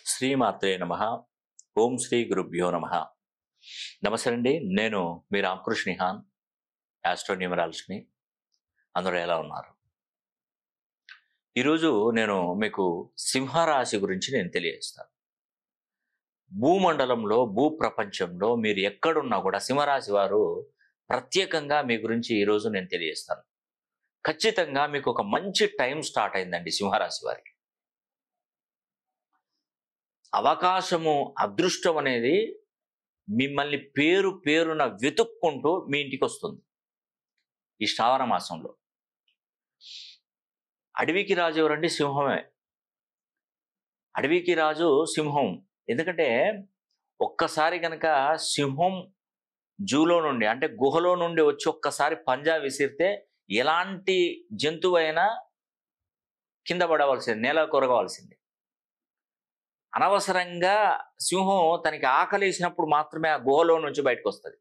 శ్రీమాత్రే నమ ఓం శ్రీ గురుభ్యో నమ నమస్తే అండి నేను మీ రామకృష్ణ నిహాన్ యాస్ట్రోన్యూమరాలజీని అందరూ ఎలా ఉన్నారు ఈరోజు నేను మీకు సింహరాశి గురించి నేను తెలియజేస్తాను భూమండలంలో భూ ప్రపంచంలో మీరు ఎక్కడున్నా కూడా సింహరాశి వారు ప్రత్యేకంగా మీ గురించి ఈరోజు నేను తెలియజేస్తాను ఖచ్చితంగా మీకు ఒక మంచి టైం స్టార్ట్ అయిందండి సింహరాశి వారికి అవకాశము అదృష్టం అనేది మిమ్మల్ని పేరు పేరున వెతుక్కుంటూ మీ ఇంటికి వస్తుంది ఈ శ్రావణ మాసంలో అడవికి రాజు ఎవరండి సింహమే అడవికి రాజు సింహం ఎందుకంటే ఒక్కసారి కనుక సింహం జూలో నుండి అంటే గుహలో నుండి వచ్చి ఒక్కసారి పంజా విసిరితే ఎలాంటి జంతువు అయినా కింద పడవలసింది నేల కొరగవలసింది అనవసరంగా సింహం తనకి ఆకలేసినప్పుడు మాత్రమే ఆ గుహలో నుంచి బయటకు వస్తుంది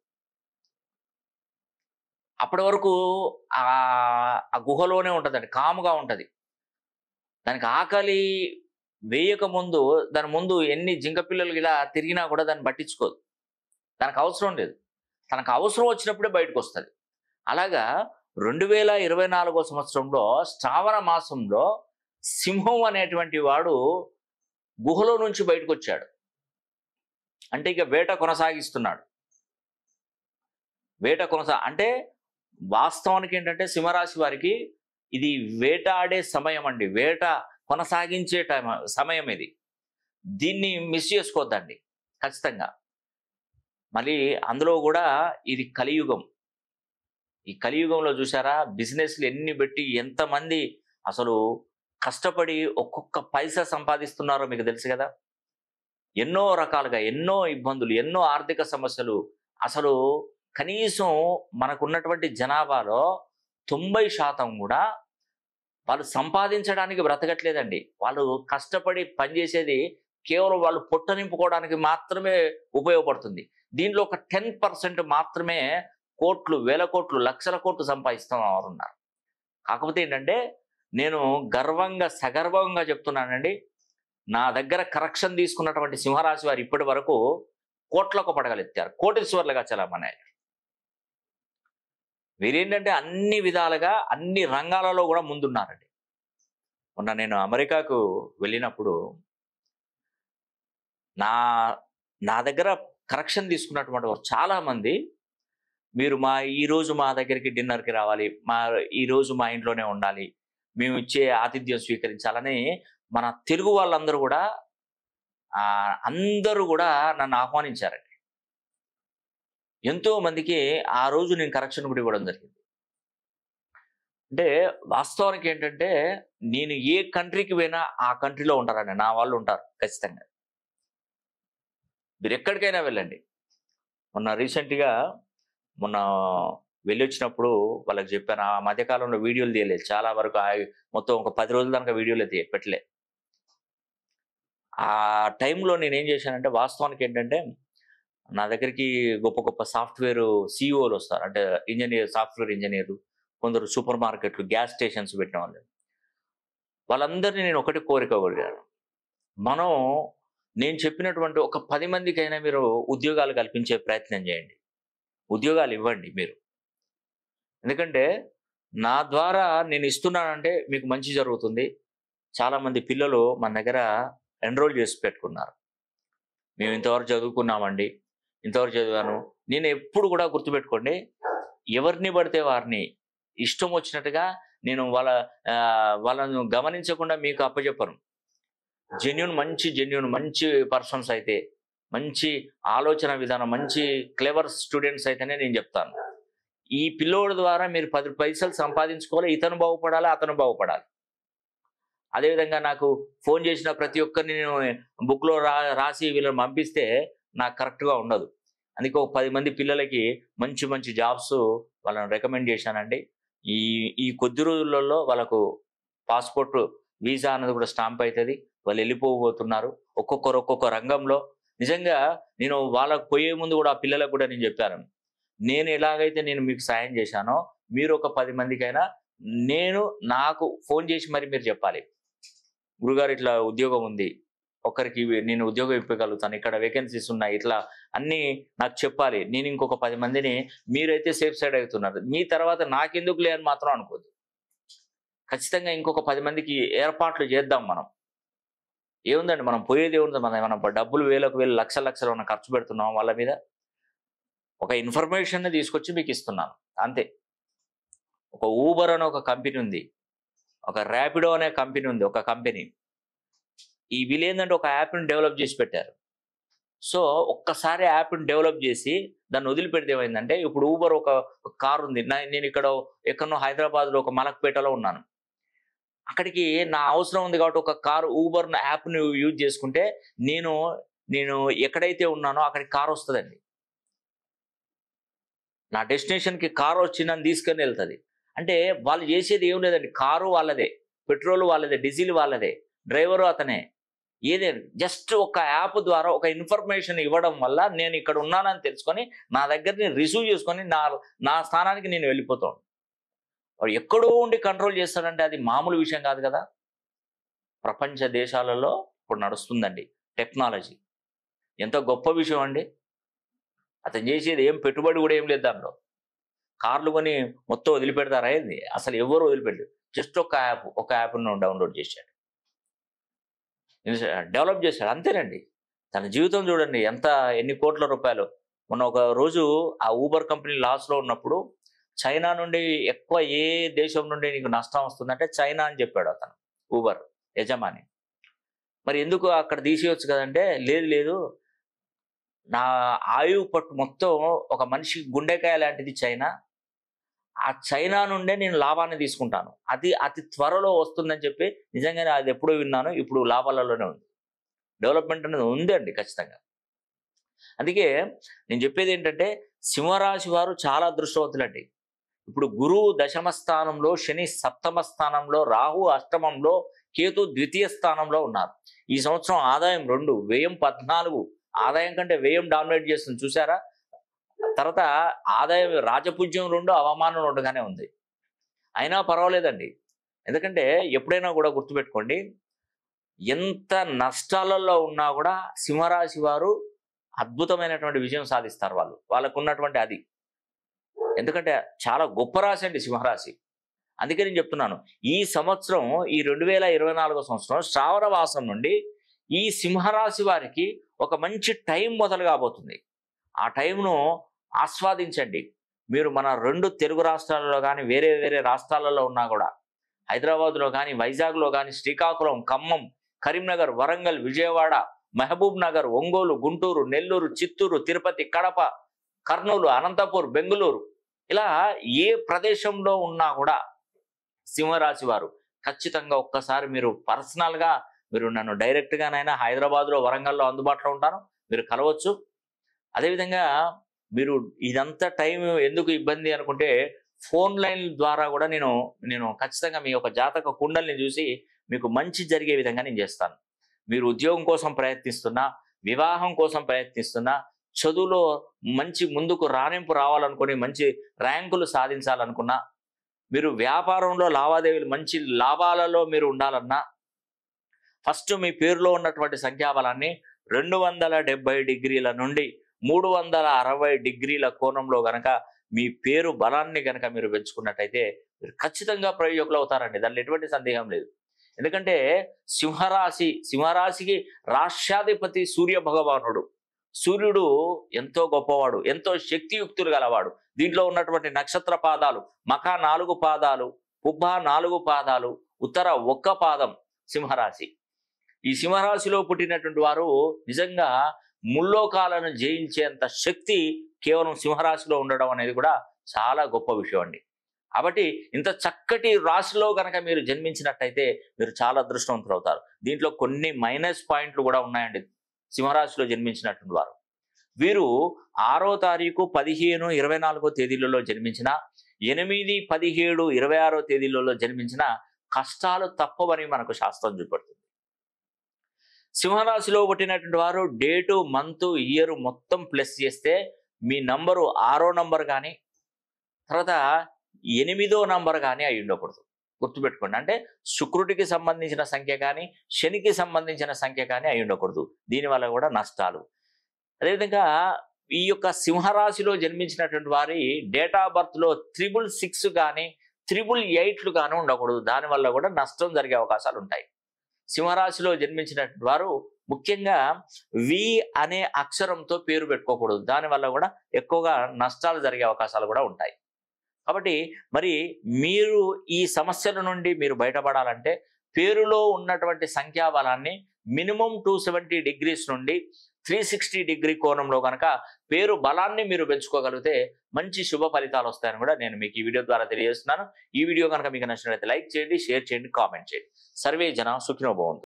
అప్పటి వరకు ఆ ఆ గుహలోనే ఉంటుందండి కాముగా ఉంటుంది దానికి ఆకలి వేయక ముందు దాని ముందు ఎన్ని జింక పిల్లలు ఇలా తిరిగినా కూడా దాన్ని పట్టించుకోదు దానికి అవసరం లేదు తనకు అవసరం వచ్చినప్పుడే బయటకు వస్తుంది అలాగా రెండు వేల ఇరవై నాలుగో సంవత్సరంలో శ్రావణ మాసంలో సింహం అనేటువంటి వాడు గుహలో నుంచి బయటకు వచ్చాడు అంటే ఇక వేట కొనసాగిస్తున్నాడు వేట కొనసా అంటే వాస్తవానికి ఏంటంటే సింహరాశి వారికి ఇది వేటాడే సమయం అండి వేట కొనసాగించే టైం సమయం ఇది దీన్ని మిస్ చేసుకోవద్దండి ఖచ్చితంగా మళ్ళీ అందులో కూడా ఇది కలియుగం ఈ కలియుగంలో చూసారా బిజినెస్లు ఎన్ని పెట్టి ఎంతమంది అసలు కష్టపడి ఒక్కొక్క పైసా సంపాదిస్తున్నారో మీకు తెలుసు కదా ఎన్నో రకాలుగా ఎన్నో ఇబ్బందులు ఎన్నో ఆర్థిక సమస్యలు అసలు కనీసం మనకున్నటువంటి జనాభాలో తొంభై శాతం కూడా వాళ్ళు సంపాదించడానికి బ్రతకట్లేదండి వాళ్ళు కష్టపడి పనిచేసేది కేవలం వాళ్ళు పొట్ట నింపుకోవడానికి మాత్రమే ఉపయోగపడుతుంది దీంట్లో ఒక టెన్ పర్సెంట్ మాత్రమే కోట్లు వేల కోట్లు లక్షల కోట్లు సంపాదిస్తున్నారు ఉన్నారు కాకపోతే ఏంటంటే నేను గర్వంగా సగర్వంగా చెప్తున్నానండి నా దగ్గర కరెక్షన్ తీసుకున్నటువంటి సింహరాశి వారు ఇప్పటి వరకు కోట్లకు పడగలెత్తారు కోటీశ్వర్లుగా చలామణి వీరేంటంటే అన్ని విధాలుగా అన్ని రంగాలలో కూడా ముందున్నారండి మొన్న నేను అమెరికాకు వెళ్ళినప్పుడు నా నా దగ్గర కరెక్షన్ తీసుకున్నటువంటి వారు చాలా మంది మీరు మా ఈ రోజు మా దగ్గరికి డిన్నర్కి రావాలి మా ఈ రోజు మా ఇంట్లోనే ఉండాలి మేము ఇచ్చే ఆతిథ్యం స్వీకరించాలని మన తెలుగు వాళ్ళందరూ కూడా ఆ, అందరూ కూడా నన్ను ఆహ్వానించారండి ఎంతో మందికి ఆ రోజు నేను కరెక్షన్ కూడా ఇవ్వడం జరిగింది అంటే వాస్తవానికి ఏంటంటే నేను ఏ కంట్రీకి పోయినా ఆ కంట్రీలో ఉంటారండి నా వాళ్ళు ఉంటారు ఖచ్చితంగా మీరు ఎక్కడికైనా వెళ్ళండి మొన్న రీసెంట్గా మొన్న వెళ్ళి వచ్చినప్పుడు వాళ్ళకి చెప్పాను ఆ మధ్యకాలంలో వీడియోలు తీయలేదు చాలా వరకు ఆ- మొత్తం ఒక పది రోజుల దాకా వీడియోలు తీయ పెట్టలే ఆ టైంలో నేను ఏం చేశానంటే వాస్తవానికి ఏంటంటే నా దగ్గరికి గొప్ప గొప్ప సాఫ్ట్వేర్ సిఇఓలు వస్తారు అంటే ఇంజనీర్ సాఫ్ట్వేర్ ఇంజనీర్ కొందరు సూపర్ మార్కెట్లు గ్యాస్ స్టేషన్స్ పెట్టిన వాళ్ళు వాళ్ళందరినీ నేను ఒకటి కోరిక కోరాను మనం నేను చెప్పినటువంటి ఒక పది మందికైనా మీరు ఉద్యోగాలు కల్పించే ప్రయత్నం చేయండి ఉద్యోగాలు ఇవ్వండి మీరు ఎందుకంటే నా ద్వారా నేను ఇస్తున్నానంటే మీకు మంచి జరుగుతుంది చాలామంది పిల్లలు మన దగ్గర ఎన్రోల్ చేసి పెట్టుకున్నారు మేము ఇంతవరకు చదువుకున్నామండి ఇంతవరకు చదివాను నేను ఎప్పుడు కూడా గుర్తుపెట్టుకోండి ఎవరిని పడితే వారిని ఇష్టం వచ్చినట్టుగా నేను వాళ్ళ ఆ, వాళ్ళను గమనించకుండా మీకు అప్పచెప్పను జెన్యున్ మంచి జెన్యున్ మంచి పర్సన్స్ అయితే మంచి ఆలోచన విధానం మంచి క్లెవర్ స్టూడెంట్స్ అయితేనే నేను చెప్తాను ఈ పిల్లోడి ద్వారా మీరు పది పైసలు సంపాదించుకోవాలి ఇతను బాగుపడాలి అతను బాగుపడాలి అదేవిధంగా నాకు ఫోన్ చేసిన ప్రతి ఒక్కరిని నేను బుక్లో రా రాసి వీళ్ళని పంపిస్తే నాకు కరెక్ట్గా ఉండదు అందుకే ఒక పది మంది పిల్లలకి మంచి మంచి జాబ్స్ వాళ్ళని రికమెండ్ చేశానండి ఈ ఈ కొద్ది రోజులలో వాళ్ళకు పాస్పోర్ట్ వీసా అన్నది కూడా స్టాంప్ అవుతుంది వాళ్ళు వెళ్ళిపోబోతున్నారు ఒక్కొక్కరు ఒక్కొక్క రంగంలో నిజంగా నేను వాళ్ళకు పోయే ముందు కూడా ఆ పిల్లలకు కూడా నేను చెప్పాను నేను ఎలాగైతే నేను మీకు సాయం చేశానో మీరు ఒక పది మందికైనా నేను నాకు ఫోన్ చేసి మరి మీరు చెప్పాలి గురుగారు ఇట్లా ఉద్యోగం ఉంది ఒకరికి ఇవి- నేను ఉద్యోగం ఇప్పగలుగుతాను ఇక్కడ వేకెన్సీస్ ఉన్నాయి ఇట్లా అన్ని నాకు చెప్పాలి నేను ఇంకొక పది మందిని మీరైతే సేఫ్ సైడ్ అవుతున్నారు మీ తర్వాత నాకెందుకు లేని మాత్రం అనుకోద్దు ఖచ్చితంగా ఇంకొక పది మందికి ఏర్పాట్లు చేద్దాం మనం ఏముందండి మనం పోయేది ఏముంది మన మనం డబ్బులు వేలకు వేలు లక్షల లక్షలు మనం ఖర్చు పెడుతున్నాం వాళ్ళ మీద ఒక ఇన్ఫర్మేషన్ తీసుకొచ్చి మీకు ఇస్తున్నాను అంతే ఒక ఊబర్ అనే ఒక కంపెనీ ఉంది ఒక ర్యాపిడో అనే కంపెనీ ఉంది ఒక కంపెనీ ఈ వీళ్ళు ఏంటంటే ఒక యాప్ని డెవలప్ చేసి పెట్టారు సో ఒక్కసారి యాప్ని డెవలప్ చేసి దాన్ని వదిలిపెడితే ఏమైందంటే ఇప్పుడు ఊబర్ ఒక ఒక కారు ఉంది నా- నేను ఇక్కడ ఎక్కడో హైదరాబాద్లో ఒక మలక్పేటలో ఉన్నాను అక్కడికి నా అవసరం ఉంది కాబట్టి ఒక కారు ఊబర్ యాప్ని యూజ్ చేసుకుంటే నేను నేను ఎక్కడైతే ఉన్నానో అక్కడికి కారు వస్తుందండి నా డెస్టినేషన్కి కారు వచ్చి నన్ను తీసుకొని వెళ్తుంది అంటే వాళ్ళు చేసేది ఏం లేదండి కారు వాళ్ళదే పెట్రోల్ వాళ్ళదే డీజిల్ వాళ్ళదే డ్రైవరు అతనే ఏదే జస్ట్ ఒక యాప్ ద్వారా ఒక ఇన్ఫర్మేషన్ ఇవ్వడం వల్ల నేను ఇక్కడ ఉన్నానని తెలుసుకొని నా దగ్గరని రిసీవ్ చేసుకొని నా నా స్థానానికి నేను వెళ్ళిపోతాను వాడు ఎక్కడో ఉండి కంట్రోల్ చేస్తాడంటే అది మామూలు విషయం కాదు కదా ప్రపంచ దేశాలలో ఇప్పుడు నడుస్తుందండి టెక్నాలజీ ఎంత గొప్ప విషయం అండి అతను చేసేది ఏం పెట్టుబడి కూడా ఏం లేదు దాంట్లో కార్లు కొని మొత్తం వదిలిపెడతారా ఏంది అసలు ఎవరు వదిలిపెట్టారు జస్ట్ ఒక యాప్ ఒక యాప్ను డౌన్లోడ్ చేశాడు డెవలప్ చేశాడు అంతేనండి తన జీవితం చూడండి ఎంత ఎన్ని కోట్ల రూపాయలు మొన్న ఒక రోజు ఆ ఊబర్ కంపెనీ లాస్లో ఉన్నప్పుడు చైనా నుండి ఎక్కువ ఏ దేశం నుండి నీకు నష్టం వస్తుందంటే చైనా అని చెప్పాడు అతను ఊబర్ యజమాని మరి ఎందుకు అక్కడ తీసేయచ్చు కదంటే లేదు లేదు నా ఆయువు పట్టు మొత్తం ఒక మనిషి గుండెకాయ లాంటిది చైనా ఆ చైనా నుండే నేను లాభాన్ని తీసుకుంటాను అది అతి త్వరలో వస్తుందని చెప్పి నిజంగానే అది ఎప్పుడో విన్నాను ఇప్పుడు లాభాలలోనే ఉంది డెవలప్మెంట్ అనేది ఉందండి ఖచ్చితంగా అందుకే నేను చెప్పేది ఏంటంటే సింహరాశి వారు చాలా అదృష్టవంతులండి ఇప్పుడు గురువు దశమ స్థానంలో శని సప్తమ స్థానంలో రాహు అష్టమంలో కేతు ద్వితీయ స్థానంలో ఉన్నారు ఈ సంవత్సరం ఆదాయం రెండు వ్యయం పద్నాలుగు ఆదాయం కంటే వ్యయం డామినేట్ చేస్తుంది చూసారా తర్వాత ఆదాయం రాజపూజ్యం రెండు అవమానం రెండుగానే ఉంది అయినా పర్వాలేదండి ఎందుకంటే ఎప్పుడైనా కూడా గుర్తుపెట్టుకోండి ఎంత నష్టాలలో ఉన్నా కూడా సింహరాశి వారు అద్భుతమైనటువంటి విజయం సాధిస్తారు వాళ్ళు వాళ్ళకు ఉన్నటువంటి అది ఎందుకంటే చాలా గొప్ప రాశి అండి సింహరాశి అందుకే నేను చెప్తున్నాను ఈ సంవత్సరం ఈ రెండు వేల ఇరవై నాలుగో సంవత్సరం శ్రావణ మాసం నుండి ఈ సింహరాశి వారికి ఒక మంచి టైం మొదలు కాబోతుంది ఆ టైంను ఆస్వాదించండి మీరు మన రెండు తెలుగు రాష్ట్రాలలో కానీ వేరే వేరే రాష్ట్రాలలో ఉన్నా కూడా హైదరాబాద్లో కానీ వైజాగ్లో కానీ శ్రీకాకుళం ఖమ్మం కరీంనగర్ వరంగల్ విజయవాడ మహబూబ్ నగర్ ఒంగోలు గుంటూరు నెల్లూరు చిత్తూరు తిరుపతి కడప కర్నూలు అనంతపూర్ బెంగళూరు ఇలా ఏ ప్రదేశంలో ఉన్నా కూడా సింహరాశి వారు ఖచ్చితంగా ఒక్కసారి మీరు పర్సనల్గా మీరు నన్ను డైరెక్ట్గానైనా హైదరాబాద్లో వరంగల్లో అందుబాటులో ఉంటాను మీరు కలవచ్చు అదేవిధంగా మీరు ఇదంతా టైం ఎందుకు ఇబ్బంది అనుకుంటే ఫోన్ లైన్ ద్వారా కూడా నేను నేను ఖచ్చితంగా మీ యొక్క జాతక కుండల్ని చూసి మీకు మంచి జరిగే విధంగా నేను చేస్తాను మీరు ఉద్యోగం కోసం ప్రయత్నిస్తున్నా వివాహం కోసం ప్రయత్నిస్తున్నా చదువులో మంచి ముందుకు రాణింపు రావాలనుకుని మంచి ర్యాంకులు సాధించాలనుకున్నా మీరు వ్యాపారంలో లావాదేవీలు మంచి లాభాలలో మీరు ఉండాలన్నా ఫస్ట్ మీ పేరులో ఉన్నటువంటి సంఖ్యాబలాన్ని రెండు వందల డెబ్బై డిగ్రీల నుండి మూడు వందల అరవై డిగ్రీల కోణంలో గనక మీ పేరు బలాన్ని గనక మీరు పెంచుకున్నట్టయితే మీరు ఖచ్చితంగా ప్రయోజకులు అవుతారండి దాంట్లో ఎటువంటి సందేహం లేదు ఎందుకంటే సింహరాశి సింహరాశికి రాష్ట్రాధిపతి సూర్య భగవానుడు సూర్యుడు ఎంతో గొప్పవాడు ఎంతో శక్తియుక్తులు గలవాడు దీంట్లో ఉన్నటువంటి నక్షత్ర పాదాలు మఖ నాలుగు పాదాలు ఉబ్బ నాలుగు పాదాలు ఉత్తర ఒక్క పాదం సింహరాశి ఈ సింహరాశిలో పుట్టినటువంటి వారు నిజంగా ముల్లోకాలను జయించేంత శక్తి కేవలం సింహరాశిలో ఉండడం అనేది కూడా చాలా గొప్ప విషయం అండి కాబట్టి ఇంత చక్కటి రాశిలో కనుక మీరు జన్మించినట్టయితే మీరు చాలా అదృష్టవంతులు అవుతారు దీంట్లో కొన్ని మైనస్ పాయింట్లు కూడా ఉన్నాయండి సింహరాశిలో జన్మించినటువంటి వారు వీరు ఆరో తారీఖు పదిహేను ఇరవై నాలుగో తేదీలలో జన్మించిన ఎనిమిది పదిహేడు ఇరవై ఆరో తేదీలలో జన్మించిన కష్టాలు తప్పవని మనకు శాస్త్రం చూపెడుతుంది సింహరాశిలో పుట్టినటువంటి వారు డేటు మంత్ ఇయర్ మొత్తం ప్లస్ చేస్తే మీ నంబరు ఆరో నంబర్ కానీ తర్వాత ఎనిమిదో నంబర్ కానీ అయి ఉండకూడదు గుర్తుపెట్టుకోండి అంటే శుక్రుడికి సంబంధించిన సంఖ్య కానీ శనికి సంబంధించిన సంఖ్య కానీ అయి ఉండకూడదు దీనివల్ల కూడా నష్టాలు అదేవిధంగా ఈ యొక్క సింహరాశిలో జన్మించినటువంటి వారి డేట్ ఆఫ్ బర్త్లో త్రిబుల్ సిక్స్ కానీ త్రిబుల్ ఎయిట్లు కానీ ఉండకూడదు దానివల్ల కూడా నష్టం జరిగే అవకాశాలు ఉంటాయి సింహరాశిలో జన్మించినటువంటి వారు ముఖ్యంగా వి అనే అక్షరంతో పేరు పెట్టుకోకూడదు దానివల్ల కూడా ఎక్కువగా నష్టాలు జరిగే అవకాశాలు కూడా ఉంటాయి కాబట్టి మరి మీరు ఈ సమస్యల నుండి మీరు బయటపడాలంటే పేరులో ఉన్నటువంటి సంఖ్యాబలాన్ని మినిమం టూ సెవెంటీ డిగ్రీస్ నుండి త్రీ సిక్స్టీ డిగ్రీ కోణంలో కనుక పేరు బలాన్ని మీరు పెంచుకోగలిగితే మంచి శుభ ఫలితాలు వస్తాయని కూడా నేను మీకు ఈ వీడియో ద్వారా తెలియజేస్తున్నాను ఈ వీడియో కనుక మీకు నచ్చినట్లయితే లైక్ చేయండి షేర్ చేయండి కామెంట్ చేయండి సర్వే జన సుఖినోభవంతు